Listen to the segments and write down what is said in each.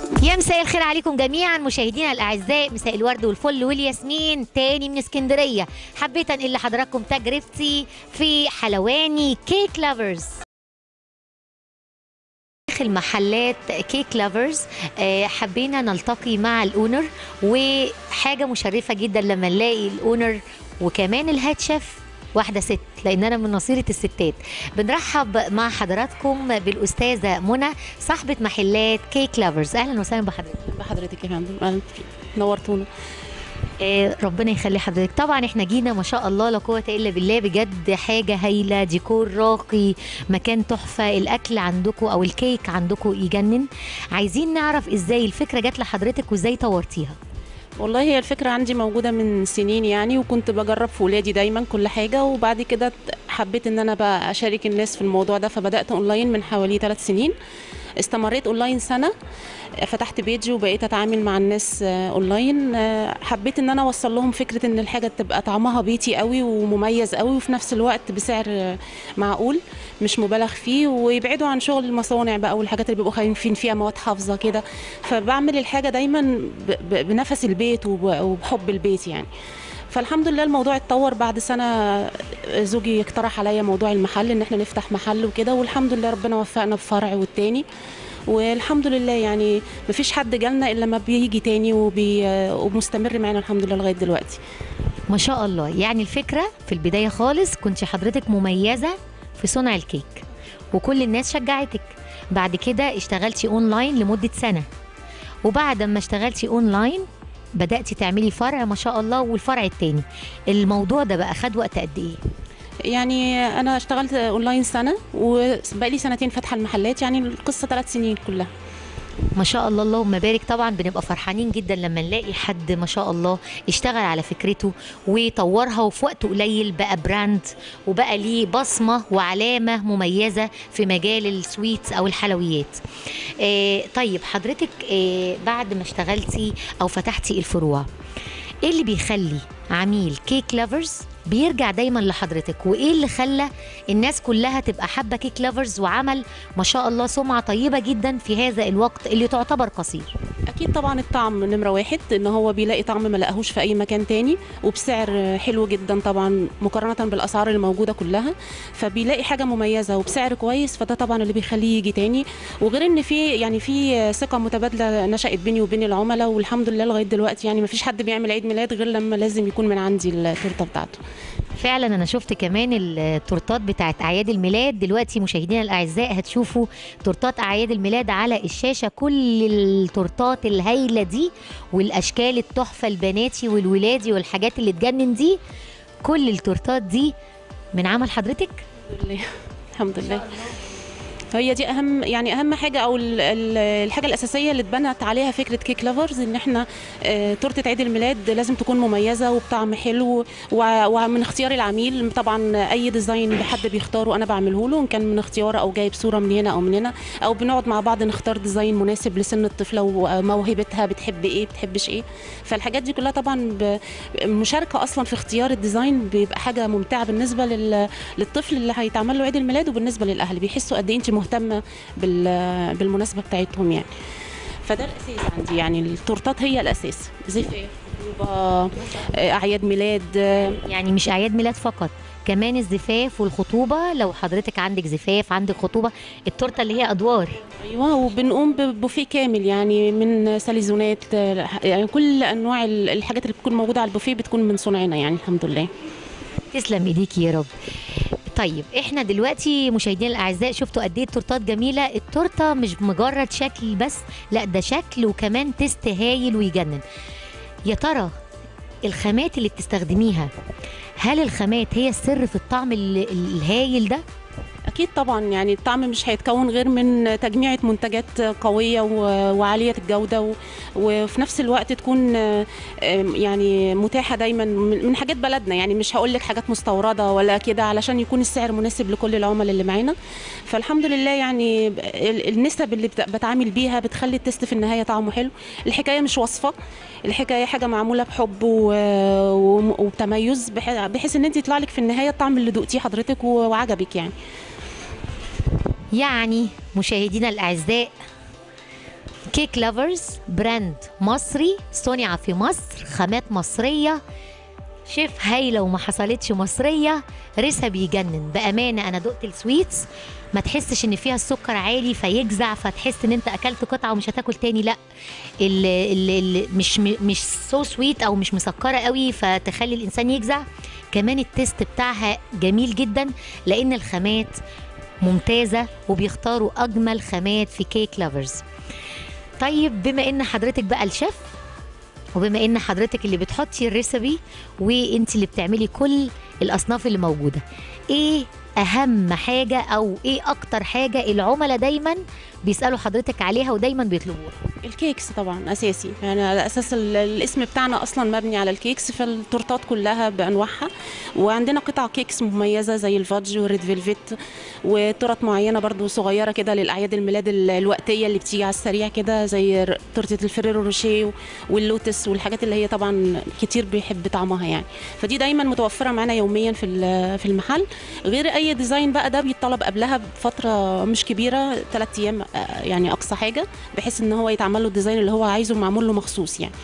يا مساء الخير عليكم جميعا مشاهدينا الاعزاء مساء الورد والفل والياسمين تاني من اسكندريه حبيت انقل لحضراتكم تجربتي في حلواني كيك لافرز داخل محلات كيك لافرز آه، حبينا نلتقي مع الاونر وحاجه مشرفه جدا لما نلاقي الاونر وكمان الهاد شيف واحده ست لان انا من نصيره الستات بنرحب مع حضراتكم بالاستاذه منى صاحبه محلات كيك لافرز اهلا وسهلا بحضرتك بحضرتك يا فندم أهلاً. نورتونا آه، ربنا يخلي حضرتك طبعا احنا جينا ما شاء الله لا قوه الا بالله بجد حاجه هايله ديكور راقي مكان تحفه الاكل عندكم او الكيك عندكم يجنن عايزين نعرف ازاي الفكره جت لحضرتك وازاي طورتيها والله هي الفكرة عندي موجودة من سنين يعني وكنت بجرب في ولادي دايما كل حاجة وبعد كده حبيت ان انا بقى اشارك الناس في الموضوع ده فبدأت اونلاين من حوالي ثلاث سنين استمريت اونلاين سنة فتحت بيجي وبقيت اتعامل مع الناس آه، اونلاين آه، حبيت ان انا اوصل لهم فكرة ان الحاجة تبقى طعمها بيتي قوي ومميز قوي وفي نفس الوقت بسعر آه، معقول مش مبالغ فيه ويبعدوا عن شغل المصانع بقى والحاجات اللي بيبقوا خايفين فيها مواد حافظة كده فبعمل الحاجة دايما ب- ب- بنفس البيت وب- وبحب البيت يعني فالحمد لله الموضوع اتطور بعد سنة زوجي اقترح عليا موضوع المحل ان احنا نفتح محل وكده والحمد لله ربنا وفقنا بفرع والتاني والحمد لله يعني مفيش حد جالنا الا لما بيجي تاني وبي ومستمر معانا الحمد لله لغايه دلوقتي ما شاء الله يعني الفكره في البدايه خالص كنت حضرتك مميزه في صنع الكيك وكل الناس شجعتك بعد كده اشتغلتي اونلاين لمده سنه وبعد ما اشتغلتي اونلاين بداتي تعملي فرع ما شاء الله والفرع التاني الموضوع ده بقى خد وقت قد ايه يعني انا اشتغلت اونلاين سنه وبقالي سنتين فاتحه المحلات يعني القصه ثلاث سنين كلها ما شاء الله اللهم بارك طبعا بنبقى فرحانين جدا لما نلاقي حد ما شاء الله اشتغل على فكرته وطورها وفي وقت قليل بقى براند وبقى ليه بصمه وعلامه مميزه في مجال السويتس او الحلويات. آه طيب حضرتك آه بعد ما اشتغلتي او فتحتي الفروع ايه اللي بيخلي عميل كيك لافرز بيرجع دايما لحضرتك وايه اللي خلى الناس كلها تبقى حابه كيك لافرز وعمل ما شاء الله سمعه طيبه جدا في هذا الوقت اللي تعتبر قصير اكيد طبعا الطعم نمره واحد ان هو بيلاقي طعم ما لقاهوش في اي مكان تاني وبسعر حلو جدا طبعا مقارنه بالاسعار اللي موجوده كلها فبيلاقي حاجه مميزه وبسعر كويس فده طبعا اللي بيخليه يجي تاني وغير ان في يعني في ثقه متبادله نشات بيني وبين العملاء والحمد لله لغايه دلوقتي يعني ما فيش حد بيعمل عيد ميلاد غير لما لازم يكون من عندي التورته بتاعته فعلا انا شفت كمان التورتات بتاعت اعياد الميلاد دلوقتي مشاهدينا الاعزاء هتشوفوا تورتات اعياد الميلاد على الشاشه كل التورتات الهايله دي والاشكال التحفه البناتي والولادي والحاجات اللي تجنن دي كل التورتات دي من عمل حضرتك الحمد لله الحمد لله هي دي اهم يعني اهم حاجه او ال- ال- الحاجه الاساسيه اللي اتبنت عليها فكره كيك لافرز ان احنا آه، تورته عيد الميلاد لازم تكون مميزه وبطعم حلو و- ومن اختيار العميل طبعا اي ديزاين حد بيختاره انا بعمله له ان كان من اختيار او جايب صوره من هنا او من هنا او بنقعد مع بعض نختار ديزاين مناسب لسن الطفله وموهبتها بتحب ايه بتحبش ايه فالحاجات دي كلها طبعا ب- مشاركه اصلا في اختيار الديزاين بيبقى حاجه ممتعه بالنسبه لل للطفل اللي هيتعمل له عيد الميلاد وبالنسبه للاهل بيحسوا قد ايه انت مهتمه بال- بالمناسبه بتاعتهم يعني فده الاساس عندي يعني التورتات هي الاساس زفاف خطوبة، آه، اعياد ميلاد آه، يعني مش اعياد ميلاد فقط كمان الزفاف والخطوبه لو حضرتك عندك زفاف عندك خطوبه التورته اللي هي ادوار ايوه وبنقوم ببوفيه كامل يعني من ساليزونات آه، يعني كل انواع ال- الحاجات اللي بتكون موجوده على البوفيه بتكون من صنعنا يعني الحمد لله تسلم ايديكي يا رب طيب احنا دلوقتي مشاهدينا الاعزاء شفتوا قد ايه التورتات جميله التورته مش مجرد شكل بس لا ده شكل وكمان تيست هايل ويجنن يا ترى الخامات اللي بتستخدميها هل الخامات هي السر في الطعم ال- الهايل ده اكيد طبعا يعني الطعم مش هيتكون غير من تجميعة منتجات قوية و- وعالية الجودة و- وفي نفس الوقت تكون آه، آم، يعني متاحة دايما من من حاجات بلدنا يعني مش هقول لك حاجات مستوردة ولا كده علشان يكون السعر مناسب لكل العملاء اللي معانا فالحمد لله يعني ب- ال- النسب اللي بت- بتعامل بيها بتخلي التست في النهاية طعمه حلو الحكاية مش وصفة الحكاية حاجة معمولة بحب و- و- وبتميز بح- بحيث ان انت يطلع لك في النهاية الطعم اللي دقتيه حضرتك و- وعجبك يعني يعني مشاهدينا الاعزاء كيك لافرز براند مصري صنع في مصر خامات مصريه شيف هايله وما حصلتش مصريه ريسبي يجنن بامانه انا دقت السويتس ما تحسش ان فيها السكر عالي فيجزع فتحس ان انت اكلت قطعه ومش هتاكل تاني لا ال ال ال مش مش سو سويت او مش مسكره قوي فتخلي الانسان يجزع كمان التيست بتاعها جميل جدا لان الخامات ممتازه وبيختاروا اجمل خامات في كيك لافرز طيب بما ان حضرتك بقى الشيف وبما ان حضرتك اللي بتحطي الريسبي وانت اللي بتعملي كل الاصناف اللي موجوده ايه اهم حاجه او ايه اكتر حاجه العملاء دايما بيسالوا حضرتك عليها ودايما بيطلبوها الكيكس طبعا اساسي يعني على اساس ال- الاسم بتاعنا اصلا مبني على الكيكس فالتورتات كلها بانواعها وعندنا قطع كيكس مميزه زي الفادج والريد فيلفيت وتورت معينه برضو صغيره كده للاعياد الميلاد ال- الوقتيه اللي بتيجي على السريع كده زي ر- تورته الفريرو روشيه واللوتس والحاجات اللي هي طبعا كتير بيحب طعمها يعني فدي دايما متوفره معانا يوميا في ال- في المحل غير اي ديزاين بقى ده بيتطلب قبلها بفتره مش كبيره ثلاث ايام آه، يعني اقصى حاجه بحيث ان هو يتعمل له الديزاين اللي هو عايزه معمول له مخصوص يعني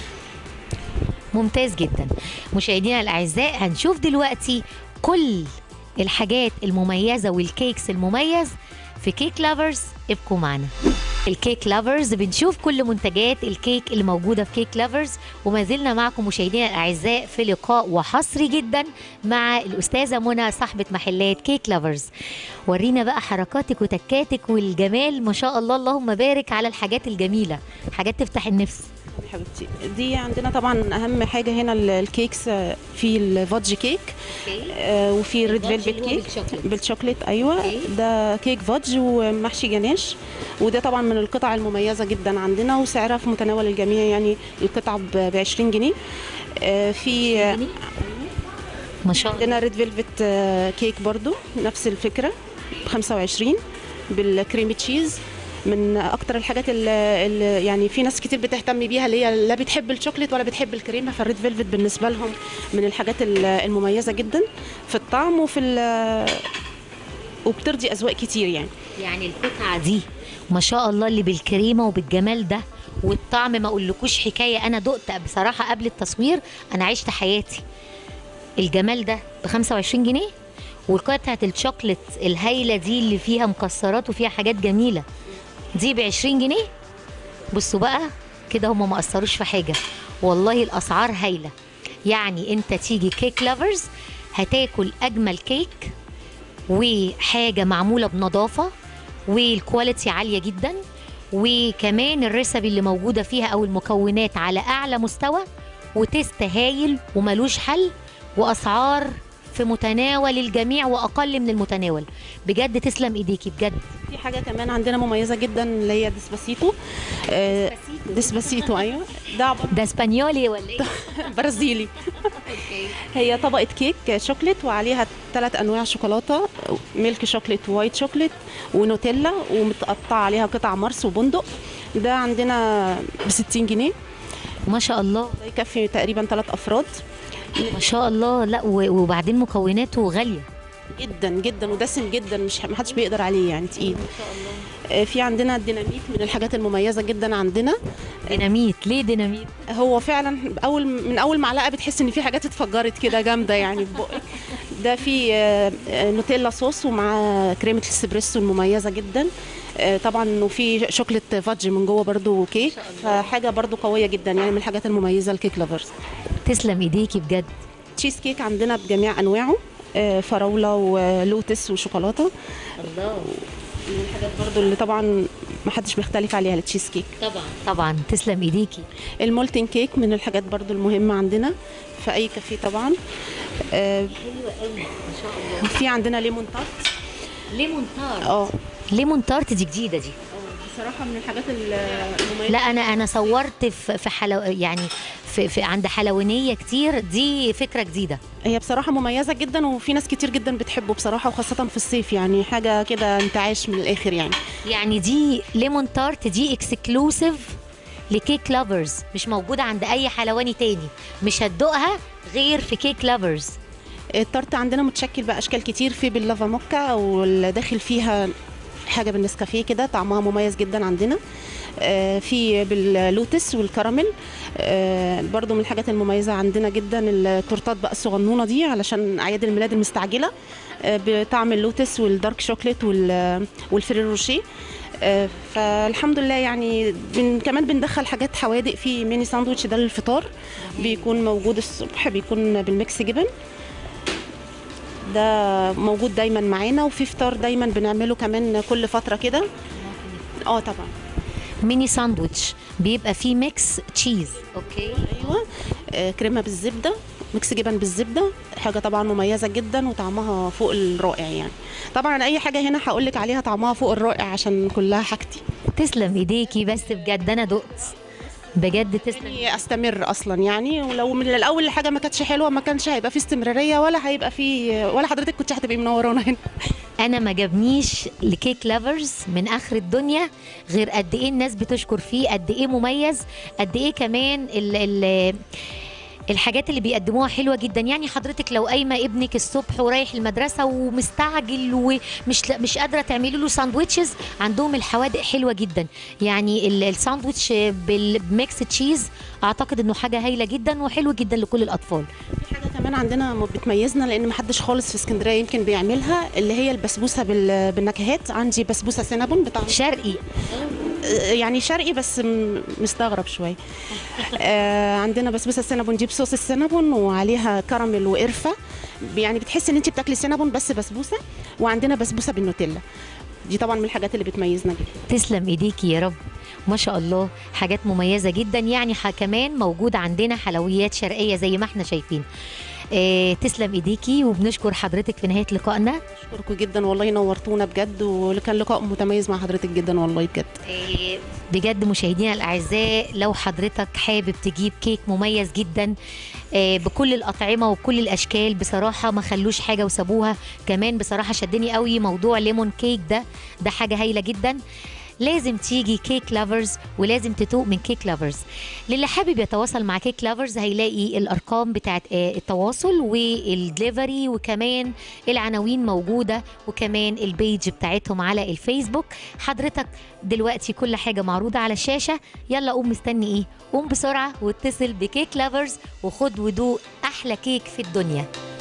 ممتاز جدا مشاهدينا الاعزاء هنشوف دلوقتي كل الحاجات المميزه والكيكس المميز في كيك لافرز ابقوا معنا الكيك لافرز بنشوف كل منتجات الكيك اللي موجوده في كيك لافرز وما زلنا معكم مشاهدينا الاعزاء في لقاء وحصري جدا مع الاستاذه منى صاحبه محلات كيك لافرز ورينا بقى حركاتك وتكاتك والجمال ما شاء الله اللهم بارك على الحاجات الجميله حاجات تفتح النفس حبيبتي دي عندنا طبعا اهم حاجه هنا ال- الكيكس آه، في الفادج كيك آه، وفي الريد الفادج فيلفت اللي هو كيك بالشوكليت. بالشوكليت ايوه أوكي. ده كيك فادج ومحشي جناش وده طبعا من القطع المميزه جدا عندنا وسعرها في متناول الجميع يعني القطعه ب 20 جنيه آه، في آه، ما شاء الله عندنا ريد فيلفت آه، كيك برضو نفس الفكره ب 25 بالكريم تشيز من اكتر الحاجات اللي, اللي يعني في ناس كتير بتهتم بيها اللي هي لا بتحب الشوكليت ولا بتحب الكريمه فالريد فيلفت بالنسبه لهم من الحاجات ال- المميزه جدا في الطعم وفي ال- وبترضي اذواق كتير يعني يعني القطعه دي ما شاء الله اللي بالكريمه وبالجمال ده والطعم ما اقولكوش حكايه انا دقت بصراحه قبل التصوير انا عشت حياتي الجمال ده ب 25 جنيه وقطعه الشوكليت الهايله دي اللي فيها مكسرات وفيها حاجات جميله دي ب 20 جنيه بصوا بقى كده هم ما قصروش في حاجه والله الاسعار هايله يعني انت تيجي كيك لافرز هتاكل اجمل كيك وحاجه معموله بنظافه والكواليتي عاليه جدا وكمان الريسبي اللي موجوده فيها او المكونات على اعلى مستوى وتيست هايل وملوش حل واسعار في متناول الجميع واقل من المتناول بجد تسلم ايديكي بجد في حاجه كمان عندنا مميزه جدا اللي هي ديسباسيتو آه، ديسباسيتو ايوه ده عباره ده اسبانيولي ولا ايه برازيلي هي طبقة كيك شوكليت وعليها ثلاث أنواع شوكولاتة ميلك شوكليت وايت شوكليت ونوتيلا ومتقطع عليها قطع مرس وبندق ده عندنا ب 60 جنيه ما شاء الله ده يكفي تقريبا ثلاث أفراد ما شاء الله لا و- وبعدين مكوناته غاليه جدا جدا ودسم جدا مش ما حدش بيقدر عليه يعني تقيل آه، في عندنا الديناميت من الحاجات المميزة جدا عندنا ديناميت ليه ديناميت هو فعلا اول من اول معلقه بتحس ان في حاجات اتفجرت كده جامده يعني في بقك ده في آه، آه، نوتيلا صوص ومع كريمه الاسبريسو المميزه جدا آه، طبعا وفي شوكليت فادج من جوه برضو كيك فحاجه برضو قويه جدا يعني من الحاجات المميزه الكيك لافرز تسلم ايديكي بجد تشيز كيك عندنا بجميع انواعه آه، فراوله ولوتس وشوكولاته الله من الحاجات برضو اللي طبعا ما حدش بيختلف عليها التشيز كيك طبعا طبعا تسلم ايديكي المولتن كيك من الحاجات برضو المهمه عندنا في اي كافيه طبعا آه، حلوه قوي ما شاء الله في عندنا ليمون تارت ليمون تارت اه ليمون تارت دي جديده دي بصراحه من الحاجات المميزه لا انا انا صورت في في حلو يعني في, في عند حلوانيه كتير دي فكره جديده هي بصراحه مميزه جدا وفي ناس كتير جدا بتحبه بصراحه وخاصه في الصيف يعني حاجه كده انتعاش من الاخر يعني يعني دي ليمون تارت دي اكسكلوسيف لكيك لافرز مش موجوده عند اي حلواني تاني مش هتدوقها غير في كيك لافرز التارت عندنا متشكل باشكال كتير في باللافا موكا واللي داخل فيها حاجه بالنسكافيه كده طعمها مميز جدا عندنا آه، في باللوتس والكراميل آه، برضو من الحاجات المميزة عندنا جدا التورتات بقى الصغنونة دي علشان أعياد الميلاد المستعجلة آه، بطعم اللوتس والدارك شوكليت وال- والفريرو روشيه آه، فالحمد لله يعني بن كمان بندخل حاجات حوادق في ميني ساندويتش ده للفطار بيكون موجود الصبح بيكون بالميكس جبن ده موجود دايما معانا وفي فطار دايما بنعمله كمان كل فترة كده اه طبعا ميني ساندويتش بيبقى فيه ميكس تشيز اوكي ايوه آه، كريمه بالزبده ميكس جبن بالزبده حاجه طبعا مميزه جدا وطعمها فوق الرائع يعني طبعا اي حاجه هنا هقول لك عليها طعمها فوق الرائع عشان كلها حاجتي تسلم ايديكي بس بجد انا دقت بجد تسلم يعني استمر اصلا يعني ولو من الاول الحاجه ما كانتش حلوه ما كانش هيبقى في استمراريه ولا هيبقى في ولا حضرتك كنت هتبقي منورانا هنا انا ما جابنيش لكيك لافرز من اخر الدنيا غير قد ايه الناس بتشكر فيه قد ايه مميز قد ايه كمان ال ال الحاجات اللي بيقدموها حلوه جدا يعني حضرتك لو قايمه ابنك الصبح ورايح المدرسه ومستعجل ومش لا- مش قادره تعملي له ساندويتشز عندهم الحوادق حلوه جدا يعني ال- الساندويتش بالميكس تشيز اعتقد انه حاجه هايله جدا وحلو جدا لكل الاطفال في حاجه كمان عندنا م- بتميزنا لان ما حدش خالص في اسكندريه يمكن بيعملها اللي هي البسبوسه بال- بالنكهات عندي بسبوسه سينابون بتاع شرقي يعني شرقي بس م- مستغرب شويه آه عندنا بسبوسه السينابون دي بصوص السينابون وعليها كراميل وقرفه يعني بتحسي ان انت بتاكلي سينابون بس بسبوسه وعندنا بسبوسه بالنوتيلا دي طبعا من الحاجات اللي بتميزنا جدا تسلم ايديكي يا رب ما شاء الله حاجات مميزة جدا يعني ح- كمان موجود عندنا حلويات شرقية زي ما احنا شايفين اه تسلم ايديكي وبنشكر حضرتك في نهاية لقائنا اشكركم جدا والله نورتونا بجد وكان لقاء متميز مع حضرتك جدا والله بجد آه، بجد مشاهدينا الاعزاء لو حضرتك حابب تجيب كيك مميز جدا آه، بكل الاطعمه وبكل الاشكال بصراحه ما خلوش حاجه وسابوها كمان بصراحه شدني قوي موضوع ليمون كيك ده ده حاجه هايله جدا لازم تيجي كيك لافرز ولازم تتوق من كيك لافرز للي حابب يتواصل مع كيك لافرز هيلاقي الارقام بتاعت آه، التواصل والدليفري وكمان العناوين موجوده وكمان البيج بتاعتهم على الفيسبوك حضرتك دلوقتي كل حاجه معروضه على الشاشه يلا قوم مستني ايه قوم بسرعه واتصل بكيك لافرز وخد ودوق احلى كيك في الدنيا